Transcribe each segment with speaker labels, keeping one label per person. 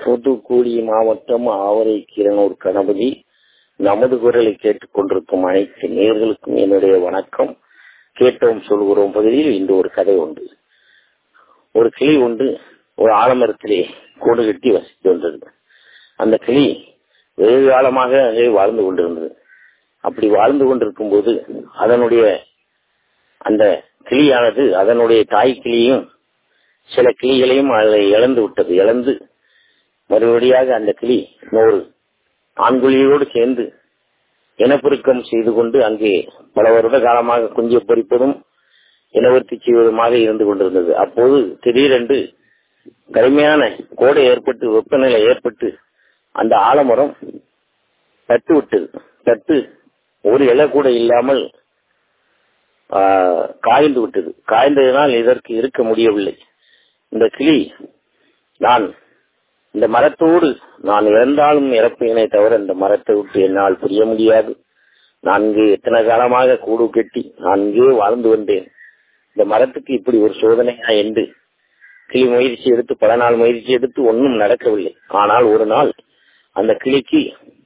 Speaker 1: தூத்துக்குடி மாவட்டம் ஆவரை கீரனூர் கணபதி நமது குரலை கேட்டுக் கொண்டிருக்கும் அனைத்து நேர்களுக்கும் என்னுடைய வணக்கம் கேட்டோம் சொல்கிறோம் பகுதியில் இன்று ஒரு கதை உண்டு ஒரு கிளி உண்டு ஒரு ஆலமரத்திலே கூடு கட்டி வசித்து வந்தது அந்த கிளி வெகு காலமாக அங்கே வாழ்ந்து கொண்டிருந்தது அப்படி வாழ்ந்து கொண்டிருக்கும் போது அதனுடைய அந்த கிளியானது அதனுடைய தாய் கிளியும் சில கிளிகளையும் அதை இழந்து விட்டது இழந்து மறுபடியாக அந்த கிளி இன்னொரு ஆண்குழியோடு சேர்ந்து இனப்பெருக்கம் செய்து கொண்டு அங்கே பல வருட காலமாக குஞ்சு பொறிப்பதும் இனவர்த்தி செய்வதுமாக இருந்து கொண்டிருந்தது அப்போது திடீரென்று கடுமையான கோடை ஏற்பட்டு வெப்பநிலை ஏற்பட்டு அந்த ஆலமரம் தட்டு விட்டது தட்டு ஒரு இலை கூட இல்லாமல் காய்ந்து விட்டது காய்ந்ததினால் இதற்கு இருக்க முடியவில்லை இந்த கிளி நான் இந்த மரத்தோடு நான் இறந்தாலும் இறப்பேனே தவிர இந்த மரத்தை விட்டு என்னால் புரிய முடியாது நான் இங்கே எத்தனை காலமாக கூடு கட்டி நான் இங்கே வாழ்ந்து வந்தேன் இந்த மரத்துக்கு இப்படி ஒரு சோதனையா என்று கிளி முயற்சி எடுத்து பல நாள் முயற்சி எடுத்து ஒன்றும் நடக்கவில்லை ஆனால் ஒரு நாள் அந்த கிளிக்கு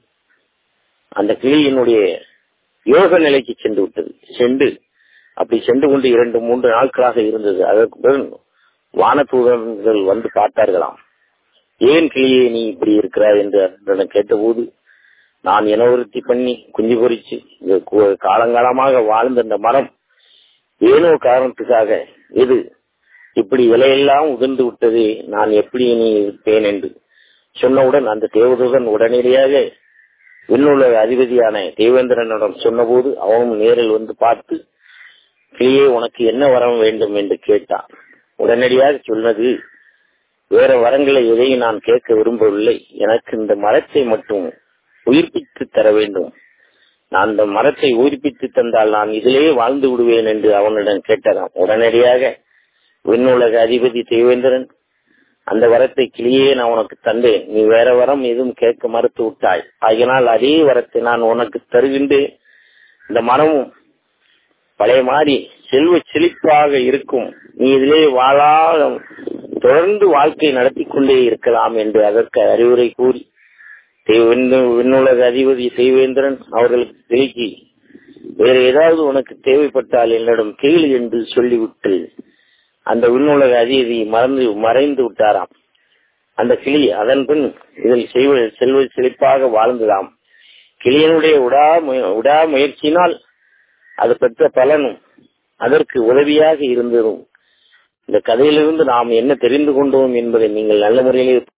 Speaker 1: அந்த கிளியினுடைய யோக நிலைக்கு சென்று விட்டது சென்று அப்படி சென்று கொண்டு இரண்டு மூன்று நாட்களாக இருந்தது அதற்கு வானத்தூதர்கள் வந்து பார்த்தார்களாம் ஏன் கிளியே நீ இப்படி இருக்கிறாய் என்று கேட்டபோது நான் இனவருத்தி பண்ணி குஞ்சு பொறிச்சு காலங்காலமாக வாழ்ந்த இந்த மரம் ஏனோ காரணத்துக்காக எது இப்படி விலையெல்லாம் உதிர்ந்து விட்டது நான் எப்படி நீ இருப்பேன் என்று சொன்னவுடன் அந்த தேவதூதன் உடனடியாக விண்ணுள்ள அதிபதியான தேவேந்திரனிடம் சொன்னபோது அவனும் நேரில் வந்து பார்த்து கிளியே உனக்கு என்ன வரம் வேண்டும் என்று கேட்டான் உடனடியாக சொன்னது வேற வரங்களை எதையும் நான் கேட்க விரும்பவில்லை எனக்கு இந்த மரத்தை மட்டும் உயிர்ப்பித்து தர வேண்டும் நான் இந்த மரத்தை உயிர்ப்பித்து தந்தால் நான் இதிலேயே வாழ்ந்து விடுவேன் என்று அவனிடம் கேட்டதாம் உடனடியாக விண்ணுலக அதிபதி தேவேந்திரன் அந்த வரத்தை கிளியே நான் உனக்கு தந்தேன் நீ வேற வரம் எதுவும் கேட்க மறுத்து விட்டாய் ஆகினால் அதே வரத்தை நான் உனக்கு தருகின்றேன் இந்த மரமும் பழைய மாதிரி செல்வ செழிப்பாக இருக்கும் நீ இதிலே வாழா தொடர்ந்து வாழ்க்கை நடத்தி கொண்டே இருக்கலாம் என்று அதற்கு அறிவுரை கூறி விண்ணுலக அதிபதி தேவேந்திரன் அவர்களுக்கு கிளிக்கு வேற ஏதாவது உனக்கு தேவைப்பட்டால் என்னிடம் கேளு என்று சொல்லிவிட்டு அந்த விண்ணுலக அதிபதி மறந்து மறைந்து விட்டாராம் அந்த கிளி அதன் பின் இதில் செய்வ செல்வ செழிப்பாக வாழ்ந்ததாம் கிளியனுடைய உடா உடா முயற்சியினால் அது பெற்ற பலனும் அதற்கு உதவியாக இருந்ததும் இந்த கதையிலிருந்து நாம் என்ன தெரிந்து கொண்டோம் என்பதை நீங்கள் நல்ல முறையிலே